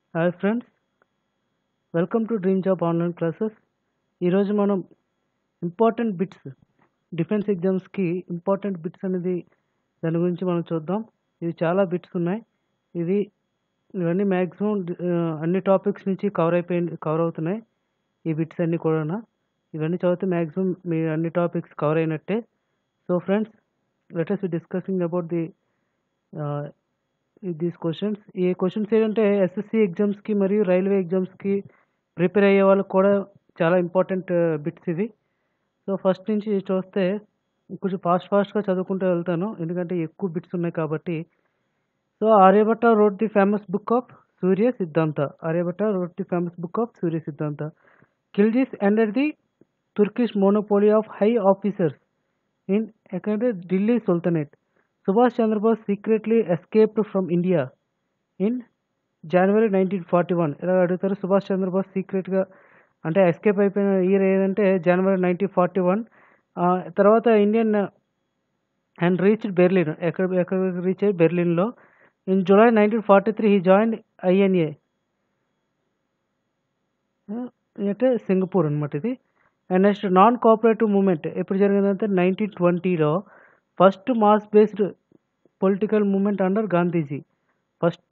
hi friends welcome to dream job online classes ఈరోజు మనం important bits defence ఎగ్జామ్స్కి important bits అనేది దాని గురించి మనం చూద్దాం ఇది చాలా బిట్స్ ఉన్నాయి ఇది ఇవన్నీ మ్యాక్సిమం అన్ని టాపిక్స్ నుంచి కవర్ అయిపోయి కవర్ అవుతున్నాయి ఈ బిట్స్ అన్నీ కూడా ఇవన్నీ చదివితే మ్యాక్సిమం మీ అన్ని టాపిక్స్ కవర్ అయినట్టే so friends latest discussing about the these questions ఈ క్వశ్చన్స్ ఏంటంటే ఎస్ఎస్సి ఎగ్జామ్స్కి మరియు రైల్వే ఎగ్జామ్స్కి ప్రిపేర్ అయ్యే వాళ్ళకి కూడా చాలా ఇంపార్టెంట్ బిట్స్ ఇవి సో ఫస్ట్ నుంచి చూస్తే కొంచెం ఫాస్ట్ ఫాస్ట్గా చదువుకుంటూ వెళ్తాను ఎందుకంటే ఎక్కువ బిట్స్ ఉన్నాయి కాబట్టి so Aryabhatta wrote the famous book of Surya Siddhanta Aryabhatta wrote the famous book of Surya Siddhanta Khiljis ended the Turkish monopoly of high officers in ఎక్కడ Delhi sultanate Subhash Chandra Bose secretly escaped from India in January nineteen forty one ఇలా అడుగుతారు సుభాష్ చంద్రబోస్ సీక్రెట్గా అంటే ఎస్కేప్ అయిపోయిన year ఏదంటే January nineteen forty one తర్వాత Indian and reach Berlin ఎక్కడ ఎక్కడ రీచ్ అయ్యి బెర్లిన్లో in July nineteen forty three he join INA అంటే సింగపూర్ అనమాట ఇది and next non cooperative movement ఎప్పుడు జరిగిందంటే నైన్టీన్ ట్వంటీలో first mass based political movement under Gandhiji first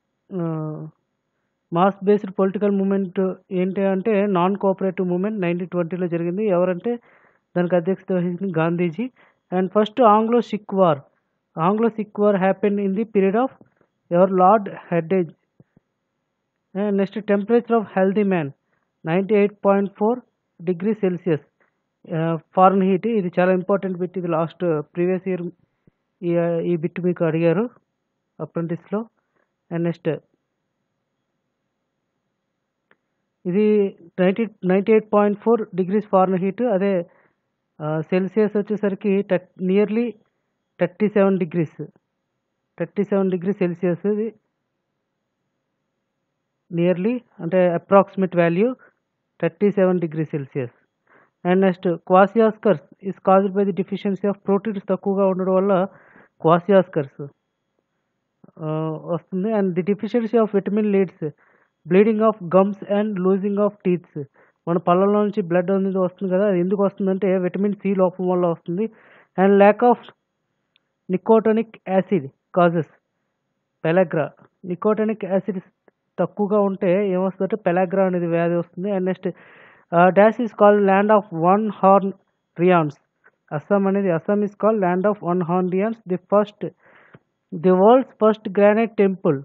mass based political movement ఏంటి అంటే నాన్ కోఆపరేటివ్ మూమెంట్ నైన్టీన్ ట్వంటీలో జరిగింది ఎవరంటే దానికి అధ్యక్షత వహించింది Gandhiji and first Anglo Sikh war Anglo Sikh war happen in the period of ever lord Hardinge next temperature of healthy man ninety eight point four degree Celsius Fahrenheit ఇది చాలా important bit ఇది last previous year ఈ ఈ bit మీకు అడిగారు అప్రెంటిస్లో and next ఇది ninety ninety eight point four degrees Fahrenheit అదే సెల్సియస్ వచ్చేసరికి థర్ట్ nearly thirty seven degrees thirty seven degree Celsius ఇది నియర్లీ అంటే approximate value thirty seven degree Celsius and next kwashiorkor is caused by the deficiency of proteins తక్కువగా ఉండడం వల్ల kwashiorkor వస్తుంది and the deficiency of vitamin leads bleeding of gums and losing of teeths మన పళ్ళలో నుంచి blood అనేది వస్తుంది కదా అది ఎందుకు వస్తుందంటే విటమిన్ సి లోపం వల్ల వస్తుంది and lack of nicotinic acid causes pellagra nicotinic acid తక్కువగా ఉంటే ఏమొస్తుందంటే పెలాగ్రా అనేది వ్యాధి వస్తుంది and next dash is called land of one horn rhinos Assam అనేది Assam is called land of one horn rhinos the first the world's first granite temple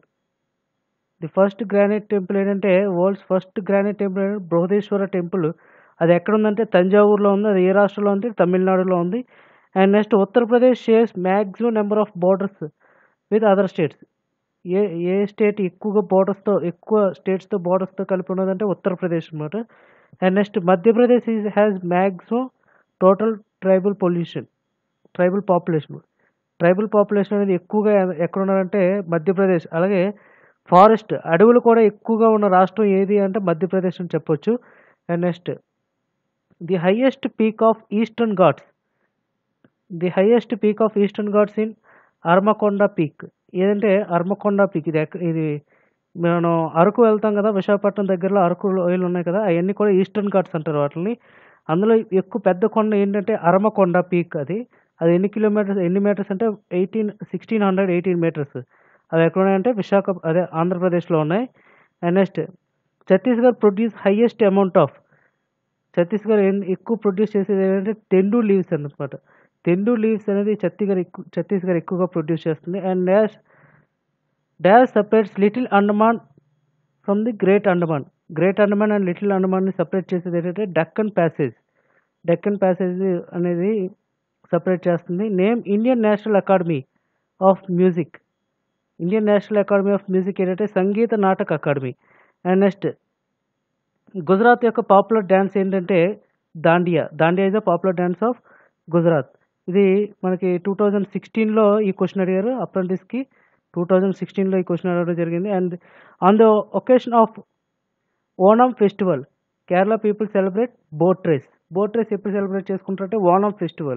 the first granite temple ఏంటంటే world's first granite temple ఏంటంటే Brihadeeswara temple అది ఎక్కడ ఉందంటే తంజావూరులో ఉంది అది ఏ రాష్ట్రంలో ఉంది తమిళనాడులో ఉంది and next Uttar Pradesh shares maximum number of borders with other states A A state ఎక్కువగా బోర్డర్స్తో ఎక్కువ స్టేట్స్తో బోర్డర్స్తో కలిపి ఉన్నదంటే ఉత్తరప్రదేశ్ అనమాట and next Madhya Pradesh is has maximum total tribal pollution tribal population tribal population అనేది ఎక్కువగా ఎక్కడ ఉన్నారంటే మధ్యప్రదేశ్ అలాగే ఫారెస్ట్ అడవులు కూడా ఎక్కువగా ఉన్న రాష్ట్రం ఏది అంటే మధ్యప్రదేశ్ అని చెప్పొచ్చు and next the highest peak of eastern Ghats the highest peak of eastern Ghats in అర్మకొండ peak ఏదంటే అర్మకొండ పీక్ ఇది ఇది మనం అరకు వెళ్తాం కదా విశాఖపట్నం దగ్గరలో అరకు లోయలు ఉన్నాయి కదా అవన్నీ కూడా ఈస్టర్న్ ఘాట్స్ అంటారు వాటిని అందులో ఎక్కువ పెద్ద కొండ ఏంటంటే అరమకొండ పీక్ అది అది ఎన్ని కిలోమీటర్స్ ఎన్ని మీటర్స్ అంటే eighteen sixteen hundred eighteen metres అవి ఎక్కడ ఉన్నాయంటే విశాఖ అదే ఆంధ్రప్రదేశ్లో ఉన్నాయి and next Chhattisgarh produce highest amount of Chhattisgarh ఎక్కువ ప్రొడ్యూస్ చేసేది ఏంటంటే తెండు లీవ్స్ అనమాట తెండు లీవ్స్ అనేది ఛత్తీస్గఢ్ ఎక్కువ ఛత్తీస్గఢ్ ఎక్కువగా ప్రొడ్యూస్ చేస్తుంది and dash dash separates little Andaman from the great Andaman great Andaman and little అండమాన్ని సపరేట్ చేసేది ఏంటంటే డక్కన్ ప్యాసేజ్ డక్కన్ ప్యాసేజ్ అనేది సపరేట్ చేస్తుంది name Indian national academy of music Indian national academy of music ఏంటంటే సంగీత నాటక అకాడమీ అండ్ నెక్స్ట్ గుజరాత్ యొక్క popular dance ఏంటంటే dandiya dandiya is the popular dance of Gujarat ఇది మనకి టూ థౌజండ్ సిక్స్టీన్లో ఈ క్వశ్చన్ అడిగారు అప్రెంటిస్కి టూ థౌజండ్ సిక్స్టీన్లో ఈ క్వశ్చన్ అడగడం జరిగింది and on the occasion of Onam festival Kerala people celebrate boat race boat race ఎప్పుడు సెలబ్రేట్ చేసుకుంటారంటే ఓణం ఫెస్టివల్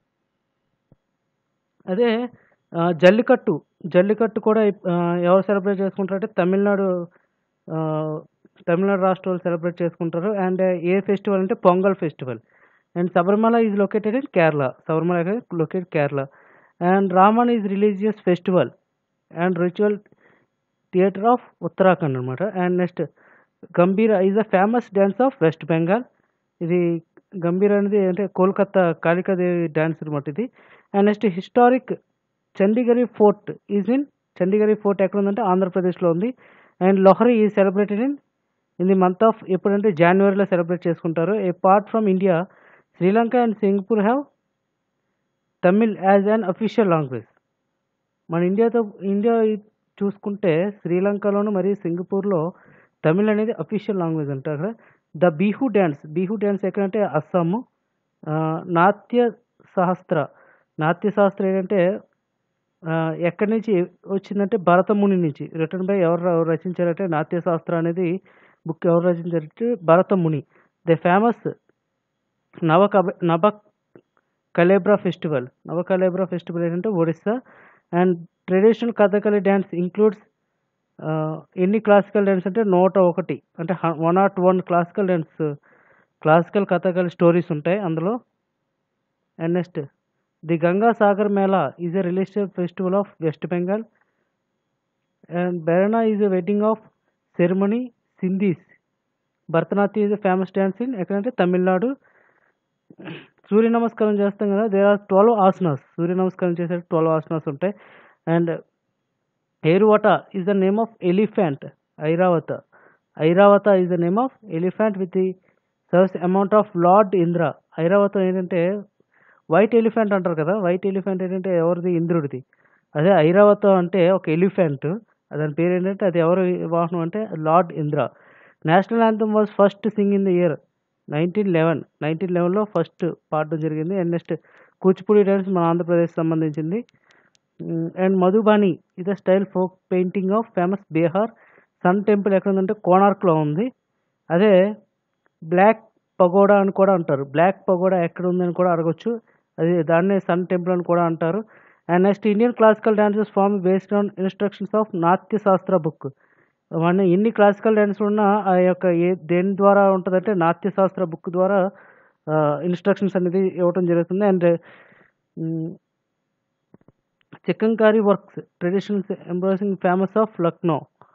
అదే జల్లికట్టు జల్లికట్టు కూడా ఎవరు సెలబ్రేట్ చేసుకుంటారంటే తమిళనాడు తమిళనాడు రాష్ట్రాలు సెలబ్రేట్ చేసుకుంటారు అండ్ ఏ ఫెస్టివల్ అంటే Pongal festival and Sabarimala is located in Kerala Sabarimala located Kerala and Ramman is religious festival and ritual theatre of Uttarakhand అనమాట and next Gambhira is a famous dance of West Bengal ఇది గంభీర అనేది అంటే కోల్కత్తా కాళికాదేవి డ్యాన్స్ అనమాట ఇది and next historic Chandigarh fort is in Chandigarh fort ఎక్కడ ఉందంటే ఆంధ్రప్రదేశ్లో ఉంది and Lohri is celebrated in in the month of ఎప్పుడంటే జనవరిలో సెలబ్రేట్ చేసుకుంటారు ఏ part from India Sri Lanka and Singapore have Tamil as an official language మన ఇండియాతో ఇండియా చూసుకుంటే శ్రీలంకలోను మరియు సింగపూర్లో తమిళ్ అనేది అఫీషియల్ లాంగ్వేజ్ అంట అక్కడ the Bihu dance Bihu dance ఎక్కడంటే అస్సాము ఆ, నాట్య శాస్త్ర నాట్య శాస్త్ర ఏంటంటే ఆ, ఎక్కడి నుంచి వచ్చిందంటే భరతముని నుంచి రిటర్న్ బై ఎవరు ర- రచించారంటే నాట్య శాస్త్ర అనేది బుక్ ఎవరు రచించారంటే భరతముని ద ఫేమస్ నవ కబ నవ కలేబ్రా ఫెస్టివల్ నవ కలేబ్రా ఫెస్టివల్ ఏంటంటే Odisha and traditional Kathakali dance includes ఎన్ని క్లాసికల్ డ్యాన్స్ అంటే నూట ఒకటి అంటే one not one classical dance classical Kathakali stories ఉంటాయి అందులో and next the Ganga Sagar Mela is a religious festival of West Bengal and బెరనా is a wedding of ceremony సింధీస్ Bharatanatyam is a famous dance in ఎక్కడంటే తమిళనాడు సూర్య నమస్కారం చేస్తాం కదా దేర్ ఆర్ ట్వెల్వ్ ఆసనాస్ సూర్య నమస్కారం చేసే ట్వెల్వ్ ఆసనాస్ ఉంటాయి and Airavata is the name of elephant Airavata Airavata is the name of elephant with the serves amount of lord Indra Airavatam ఏంటంటే white elephant అంటారు కదా వైట్ ఎలిఫెంట్ ఏంటంటే ఎవరిది ఇంద్రుడిది అదే ఐరావతం అంటే ఒక ఎలిఫెంట్ దాని పేరు ఏంటంటే అది ఎవరు వాహనం అంటే lord Indra national anthem was first sing in the year nineteen eleven nineteen లెవెన్లో ఫస్ట్ పాడడం జరిగింది అండ్ నెక్స్ట్ కూచిపూడి డ్యాన్స్ మన ఆంధ్రప్రదేశ్ సంబంధించింది అండ్ మధుబాని ఇది style folk painting of famous Bihar sun temple ఎక్కడ ఉందంటే కోణార్క్లో ఉంది అదే బ్లాక్ పగోడా అని కూడా అంటారు బ్లాక్ పగోడా ఎక్కడ ఉందని కూడా అడగొచ్చు అది దాన్నే సన్ టెంపుల్ అని కూడా అంటారు and next Indian classical dances form based on instructions of Natya Shastra book మన ఎన్ని క్లాసికల్ డ్యాన్స్ ఉన్నా ఆ యొక్క ఏ దేని ద్వారా ఉంటుందంటే నాట్య శాస్త్ర బుక్ ద్వారా ఇన్స్ట్రక్షన్స్ అనేది ఇవ్వటం జరుగుతుంది and చికంకారీ works traditionals embarrassing famous of Lucknow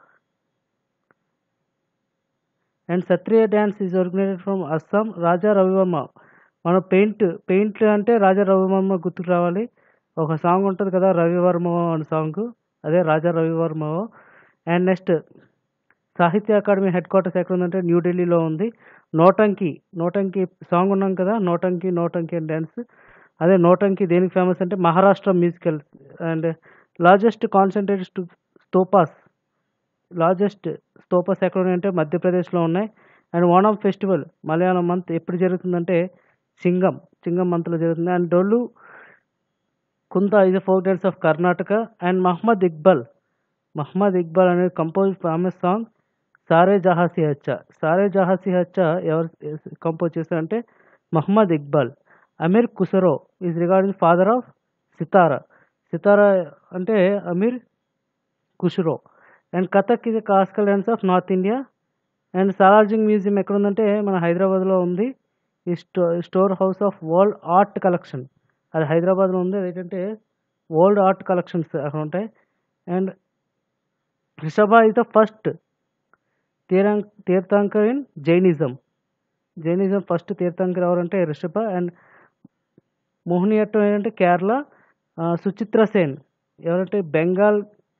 and Sattriya dance is ఆర్గనైజెడ్ from Assam రాజా రవివర్మ మన పెయింట్ పెయింట్ అంటే రాజా రవివర్మ గుర్తుకు రావాలి ఒక సాంగ్ ఉంటుంది కదా రవివర్మ అనే సాంగ్ అదే రాజా రవివర్మ అండ్ నెక్స్ట్ సాహిత్య అకాడమీ హెడ్ క్వార్టర్స్ ఎక్కడ ఉందంటే న్యూఢిల్లీలో ఉంది నోటంకి నోటంకి సాంగ్ ఉన్నాం కదా నోటంకి నోటంకి అండ్ డ్యాన్స్ అదే నోటంకి దేనికి ఫేమస్ అంటే Maharashtra musical and largest concentrated stupas largest stupas ఎక్కడ ఉన్నాయంటే మధ్యప్రదేశ్లో ఉన్నాయి and Onam festival Malayalam month ఎప్పుడు జరుగుతుందంటే సింగం సింగం మంత్లో జరుగుతుంది and Dollu Kunitha is folk dance of Karnataka and Mohammed Iqbal Mohammed Iqbal అనేది కంపోజ్ ఫేమస్ సాంగ్ సారే జహాసి హచ్చా సారే జహాసి హచ్చా ఎవరు కంపోజ్ చేశారంటే Mohammed Iqbal Aamir కుసరో is regarding father of సితారా సితారా అంటే అమీర్ కుషరో అండ్ కథక్ ఇది classical dance of north India and Salar Jung museum ఎక్కడ ఉందంటే మన హైదరాబాద్లో ఉంది ఈ స్టో store house of world art collection అది హైదరాబాద్లో ఉంది అదేంటంటే వరల్డ్ ఆర్ట్ కలెక్షన్స్ అక్కడ ఉంటాయి and Rishabha is the first తీరం Tirthankar in Jainism Jainism first Tirthankar ఎవరంటే రిషభ అండ్ మోహినియట్టం ఏంటంటే కేరళ ఆ, సుచిత్ర సేన్ ఎవరంటే Bengal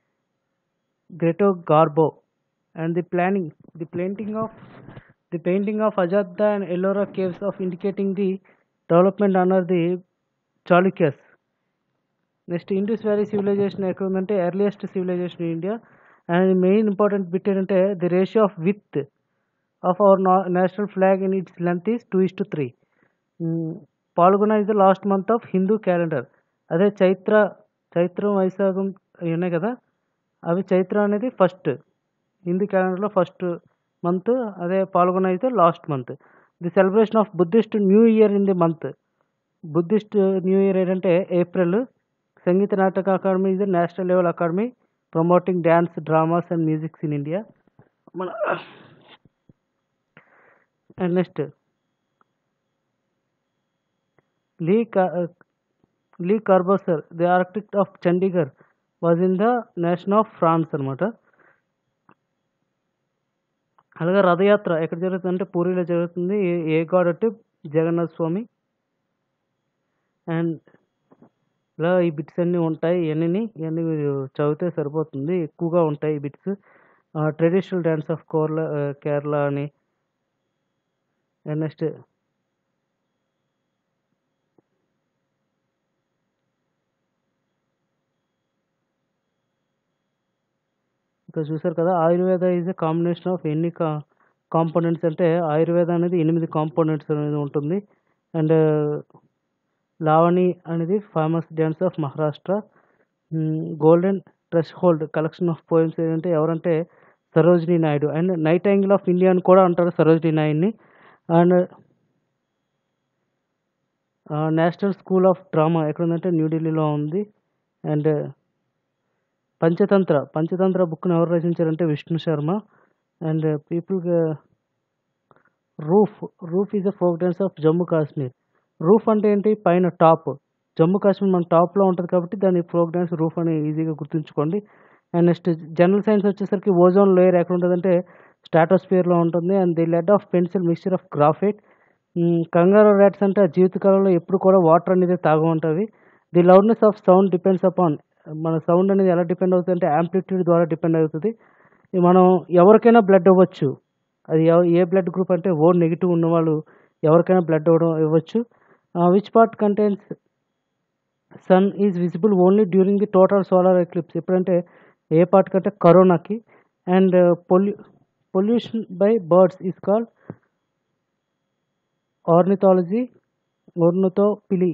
Greta Garbo and the planning the painting of the painting of Ajanta and Ellora caves of indicating the development under the Chalukyas next Indus valley civilization ఎక్కడ ఉందంటే earliest civilization in India and main important bit ఏంటంటే the ratio of with of our national flag in its length is two is to three Phalguna is the last month of Hindu calendar అదే చైత్ర చైత్రం వైశాఖం అవి ఉన్నాయి కదా అవి చైత్ర అనేది first Hindu క్యాలెండర్లో first month అదే పాల్గొన అయితే last month the celebration of Buddhist new year in the month Buddhist new year ఏంటంటే ఏప్రిల్ సంగీత నాటక academy is the national level academy promoting dance dramas and musics in India మన and next Lee Lee కార్బోసర్ the architect of Chandigarh was in the nation of France అనమాట అలాగే రథయాత్ర ఎక్కడ జరుగుతుంది అంటే పూరిలో జరుగుతుంది ఏ- ఏ God అంటే జగన్నాథ స్వామి అండ్ ఇలా ఈ బిట్స్ అన్నీ ఉంటాయి ఇవన్నీ ఇవన్నీ మీరు చదివితే సరిపోతుంది ఎక్కువగా ఉంటాయి ఈ bits traditional dance of Kerala Kerala అని నెక్స్ట్ ఇక్కడ చూసారు కదా Ayurveda is a combination of ఎన్ని కా కాంపోనెంట్స్ అంటే ఆయుర్వేద అనేది ఎనిమిది కాంపోనెంట్స్ అనేది ఉంటుంది అండ్ లావణి అనేది famous dance of Maharashtra golden threshold collection of poems ఏంటంటే ఎవరంటే Sarojini Naidu and nightingale of India అని కూడా అంటారు సరోజినీ నాయుడిని and national school of drama ఎక్కడుందంటే న్యూఢిల్లీలో ఉంది అండ్ పంచతంత్ర పంచతంత్ర బుక్ని ఎవరు రచించారంటే Vishnu Sharma and people Rouf Rouf is a folk dance of Jammu Kashmir roof అంటే ఏంటి పైన టాప్ జమ్మూ కాశ్మీర్ మన టాప్లో ఉంటుంది కాబట్టి దాని ఫోక్ డాన్స్ రూఫ్ అని ఈజీగా గుర్తుంచుకోండి అండ్ నెక్స్ట్ జనరల్ సైన్స్ వచ్చేసరికి ఓజోన్ లేయర్ ఎక్కడ ఉంటుందంటే స్ట్రాటోస్ఫియర్లో ఉంటుంది and the lead of pencil mixture of graphite kangaroo rats అంటే ఆ జీవితకాలంలో ఎప్పుడు కూడా వాటర్ అనేది తాగు ఉంటుంది the loudness of sound depends upon మన సౌండ్ అనేది ఎలా డిపెండ్ అవుతుంది అంటే యాంప్లిట్యూడ్ ద్వారా డిపెండ్ అవుతుంది ఇది మనం ఎవరికైనా బ్లడ్ ఇవ్వచ్చు అది ఎవ- ఏ బ్లడ్ గ్రూప్ అంటే ఓ నెగిటివ్ ఉన్నవాళ్ళు ఎవరికైనా బ్లడ్ ఇవ్వడం ఇవ్వచ్చు which part contains sun is visible only during the total solar eclipse ఎప్పుడంటే ఏ పార్ట్ కంటే కరోనాకి అండ్ పొల్యూ pollution by birds is called ornithology ఓర్నుతో పిలి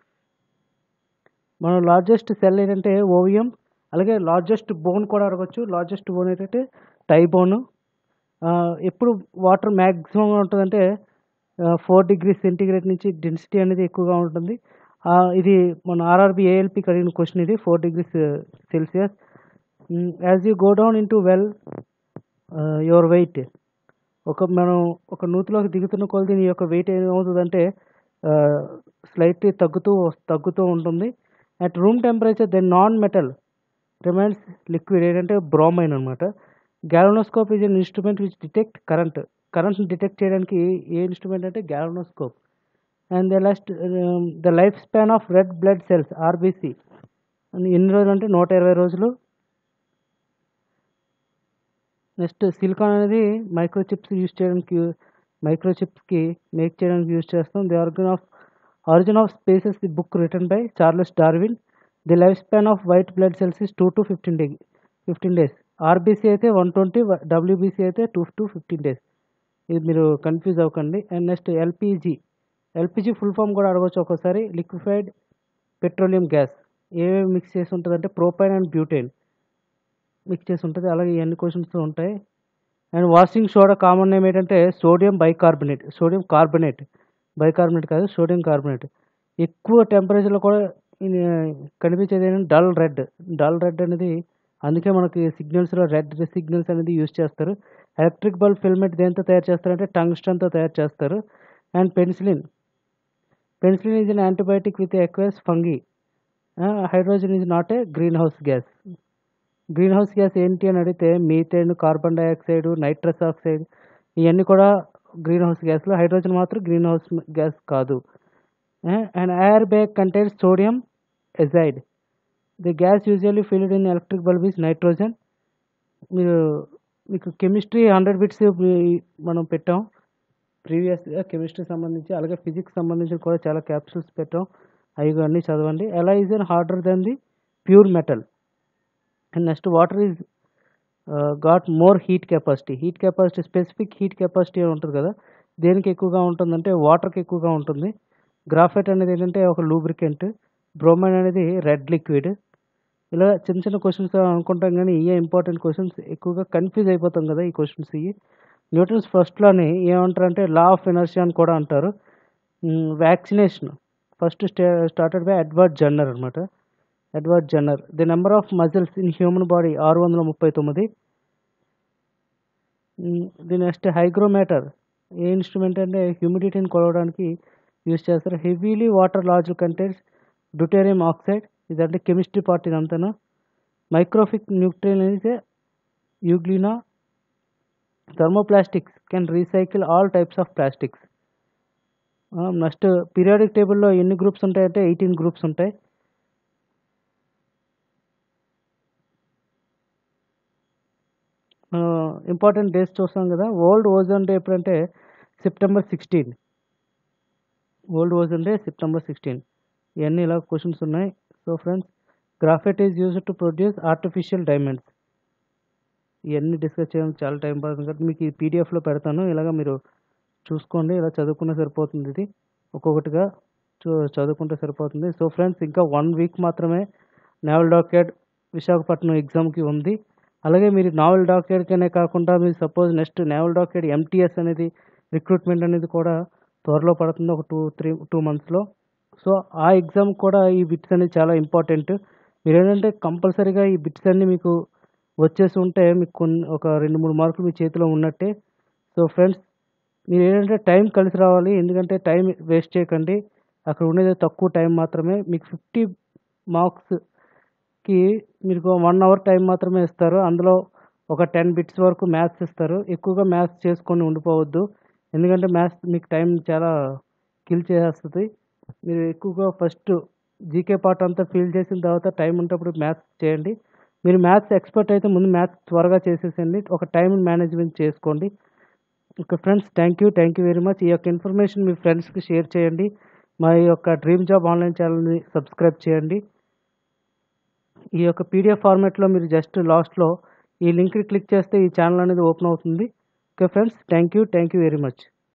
మన లార్జెస్ట్ సెల్ ఏంటంటే ఓవియం అలాగే లార్జెస్ట్ బోన్ కూడా అడగచ్చు లార్జెస్ట్ బోన్ ఏంటంటే టై బోన్ ఎప్పుడు వాటర్ మ్యాక్సిమం ఉంటుందంటే ఫోర్ డిగ్రీ సెంటీగ్రేడ్ నుంచి డెన్సిటీ అనేది ఎక్కువగా ఉంటుంది ఆ, ఇది మన ఆర్ఆర్బి ఏఎల్పి అడిగిన క్వశ్చన్ ఇది four degrees Celsius as you go down into well your weight ఒక మనం ఒక నూతిలోకి దిగుతున్న కొలది నీ యొక్క వెయిట్ ఏమవుతుందంటే స్లైట్లీ తగ్గుతూ తగ్గుతూ ఉంటుంది at room temperature then non metal remains liquid ఏంటంటే బ్రోమైన్ అనమాట galvanoscope is an instrument which detect current కరెంట్ని డిటెక్ట్ చేయడానికి ఏ ఇన్స్ట్రుమెంట్ అంటే galvanoscope and the last the life span of red blood cells RBC ఎన్ని రోజులు అంటే నూట ఇరవై రోజులు నెక్స్ట్ సిలికాన్ అనేది మైక్రోచిప్స్ యూజ్ చేయడానికి మైక్రోచిప్స్కి మేక్ చేయడానికి యూజ్ చేస్తాం the organ of origin of species the book written by Charles Darwin the life span of white blood cells is two to fifteen day fifteen days RBC అయితే one twenty WBC అయితే two to fifteen days ఇది మీరు confuse అవ్వకండి and next LPG LPG full form కూడా అడగవచ్చు ఒక్కోసారి liquefied petroleum gas ఏమేమి mix చేసి ఉంటుంది అంటే ప్రోపైన్ అండ్ బ్యూటైన్ మిక్స్ చేసి ఉంటుంది అలాగే ఇవన్నీ క్వశ్చన్స్ ఉంటాయి and washing soda common name ఏంటంటే sodium bicarbonate sodium carbonate bicarbonate కాదు సోడియం కార్బోనేట్ ఎక్కువ టెంపరేచర్లో కూడా ఇది కనిపించేది ఏంటంటే డల్ రెడ్ డల్ రెడ్ అనేది అందుకే మనకి సిగ్నల్స్లో రెడ్ సిగ్నల్స్ అనేది యూజ్ చేస్తారు ఎలక్ట్రిక్ బల్బ్ ఫిల్మెంట్ దేంతో తయారు చేస్తారంటే టంగ్స్టన్తో తయారు చేస్తారు and penicillin penicillin is an antibiotic with ఎక్వెస్ fungi hydrogen is not a greenhouse gas greenhouse gas ఏంటి అని అడిగితే methane carbon dioxide nitrous oxide ఇవన్నీ కూడా గ్రీన్ హౌస్ గ్యాస్లో హైడ్రోజన్ మాత్రం గ్రీన్ హౌస్ గ్యాస్ కాదు and air bag contains sodium azide the gas usually filled in electric bulb is nitrogen మీరు మీకు కెమిస్ట్రీ హండ్రెడ్ బిట్స్ మనం పెట్టాం ప్రీవియస్గా కెమిస్ట్రీ సంబంధించి అలాగే ఫిజిక్స్ సంబంధించి కూడా చాలా క్యాప్సూల్స్ పెట్టాం అవి అన్నీ చదవండి ఎలా is an harder than the pure metal and next water is got more heat capacity heat capacity specific heat capacity అని ఉంటుంది కదా దేనికి ఎక్కువగా ఉంటుందంటే వాటర్కి ఎక్కువగా ఉంటుంది గ్రాఫైట్ అనేది ఏంటంటే ఒక లూబ్రికెంట్ బ్రోమైన్ అనేది రెడ్ లిక్విడ్ ఇలా చిన్న చిన్న క్వశ్చన్స్ అనుకుంటాం కానీ ఇవే ఇంపార్టెంట్ క్వశ్చన్స్ ఎక్కువగా కన్ఫ్యూజ్ అయిపోతాం కదా ఈ క్వశ్చన్స్ ఇవి న్యూటన్స్ ఫస్ట్లోని ఏమంటారంటే లా ఆఫ్ ఎనర్జీ అని కూడా అంటారు vaccination first stay started by Edward Jenner అనమాట Edward Jenner the number of muscles in human body ఆరు వందల ముప్పై తొమ్మిది దీని నెక్స్ట్ హైగ్రోమీటర్ ఏ ఇన్స్ట్రుమెంట్ అంటే హ్యూమిడిటీని కొలవడానికి యూజ్ చేస్తారు heavily water large contents deuterium oxide ఇదంటే కెమిస్ట్రీ పార్ట్ ఇదంతాను మైక్రోఫిక్ న్యూట్రియన్ అయితే Euglena thermoplastics can recycle all types of plastics next periodic టేబుల్లో ఎన్ని గ్రూప్స్ ఉంటాయంటే ఎయిటీన్ గ్రూప్స్ ఉంటాయి ఇంపార్టెంట్ డేస్ చూస్తాం కదా వరల్డ్ ఓజోన్ డే ఎప్పుడంటే September sixteen world ozone day September sixteen ఇవన్నీ ఇలా క్వశ్చన్స్ ఉన్నాయి so friends graphite is use to produce artificial diamonds ఇవన్నీ డిస్కస్ చేయడానికి చాలా టైం పడుతుంది కాబట్టి మీకు ఈ పీడిఎఫ్లో పెడతాను ఇలాగ మీరు చూసుకోండి ఇలా చదువుకున్న సరిపోతుంది ఇది ఒక్కొక్కటిగా చూ చదువుకుంటే సరిపోతుంది సో ఫ్రెండ్స్ ఇంకా వన్ వీక్ మాత్రమే నావల్ డాక్యాడ్ విశాఖపట్నం ఎగ్జామ్కి ఉంది అలాగే మీరు నావల్ డాక్యాడ్కనే కాకుండా మీరు suppose next naval dockyard MTS అనేది రిక్రూట్మెంట్ అనేది కూడా త్వరలో పడుతుంది ఒక టూ త్రీ టూ మంత్స్లో సో ఆ ఎగ్జామ్ కూడా ఈ బిట్స్ అనేది చాలా ఇంపార్టెంట్ మీరు ఏంటంటే కంపల్సరీగా ఈ బిట్స్ అన్నీ మీకు వచ్చేసి ఉంటే మీకు కొన్ని ఒక రెండు మూడు మార్కులు మీ చేతిలో ఉన్నట్టే సో ఫ్రెండ్స్ మీరు ఏంటంటే టైం కలిసి రావాలి ఎందుకంటే టైం వేస్ట్ చేయకండి అక్కడ ఉండేది తక్కువ టైం మాత్రమే మీకు ఫిఫ్టీ మార్క్స్కి మీకు వన్ అవర్ టైం మాత్రమే ఇస్తారు అందులో ఒక టెన్ బిట్స్ వరకు మ్యాథ్స్ ఇస్తారు ఎక్కువగా మ్యాథ్స్ చేసుకొని ఉండిపోవద్దు ఎందుకంటే మ్యాథ్స్ మీకు టైం చాలా కిల్ చేసేస్తుంది మీరు ఎక్కువగా ఫస్ట్ జీకే పార్ట్ అంతా ఫీల్ చేసిన తర్వాత టైం ఉంటప్పుడు మ్యాథ్స్ చేయండి మీరు మ్యాథ్స్ ఎక్స్పర్ట్ అయితే ముందు మ్యాథ్స్ త్వరగా చేసేసండి ఒక టైం మేనేజ్మెంట్ చేసుకోండి okay friends thank you thank you very much ఈ యొక్క ఇన్ఫర్మేషన్ మీ ఫ్రెండ్స్కి షేర్ చేయండి మా యొక్క డ్రీమ్ జాబ్ ఆన్లైన్ ఛానల్ని సబ్స్క్రైబ్ చేయండి ఈ యొక్క పీడిఎఫ్ ఫార్మాట్లో మీరు జస్ట్ లాస్ట్లో ఈ లింక్ని క్లిక్ చేస్తే ఈ ఛానల్ అనేది ఓపెన్ అవుతుంది okay friends thank you thank you very much